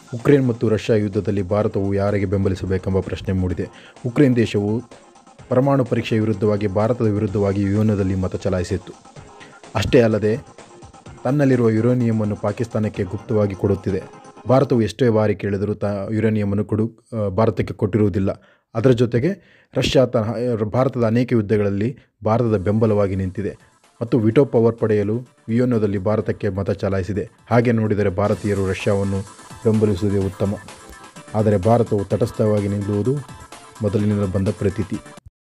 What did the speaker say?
Ukraine ಮತ್ತು Russia ಯುದ್ಧದಲ್ಲಿ ಭಾರತವು ಯಾರಿಗೆ ಬೆಂಬಲಿಸಬೇಕೆಂಬ ಪ್ರಶ್ನೆ ಮೂಡಿದೆ ಉಕ್ರೇನ್ ದೇಶವು ಪರಮಾಣು ಪರೀಕ್ಷೆಯ ವಿರುದ್ಧವಾಗಿ ಭಾರತದ ವಿರುದ್ಧವಾಗಿ ಯುಎನ್ನಲ್ಲಿ ಮತ ಚಲಾಯಿಸಿತ್ತು ಅಷ್ಟೇ ಅಲ್ಲದೆ ತನ್ನಲ್ಲಿರುವ ಯುರೇನಿಯಮನ್ನು ಪಾಕಿಸ್ತಾನಕ್ಕೆ ಗುಪ್ತವಾಗಿ ಕೊಡುತ್ತಿದೆ ಭಾರತವು ಎಷ್ಟೇ ಬಾರಿ ಕೇಳಿದರೂ ತ ಯುರೇನಿಯಮನ್ನು ಕೊಡು ಆ, ಭಾರತಕ್ಕೆ ಕೊಟ್ಟಿರುವುದಿಲ್ಲ ಅದರ ಜೊತೆಗೆ ರಷ್ಯಾ ತ ಭಾರತದ ಅನೇಕ ಯುದ್ಧಗಳಲ್ಲಿ ಭಾರತದ ಬೆಂಬಲವಾಗಿ ನಿಂತಿದೆ ಮತ್ತು ವಿಟೋ ಪವರ್ ಪಡೆಯಲು ವಿಯೋನೋದಲ್ಲಿ ಭಾರತಕ್ಕೆ ಮತ ಚಲಾಯಿಸಿದೆ ಹಾಗೆ ನೋಡಿದರೆ ಭಾರತೀಯರು ರಷ್ಯಾವನ್ನು ಬೆಂಬಲಿಸುವುದೇ ಉತ್ತಮ ಆದರೆ ಭಾರತವು ತಟಸ್ಥವಾಗಿ ನಿಲ್ಲುವುದು ಮೊದಲಿನಿಂದ ಬಂದ ಪ್ರತೀತಿ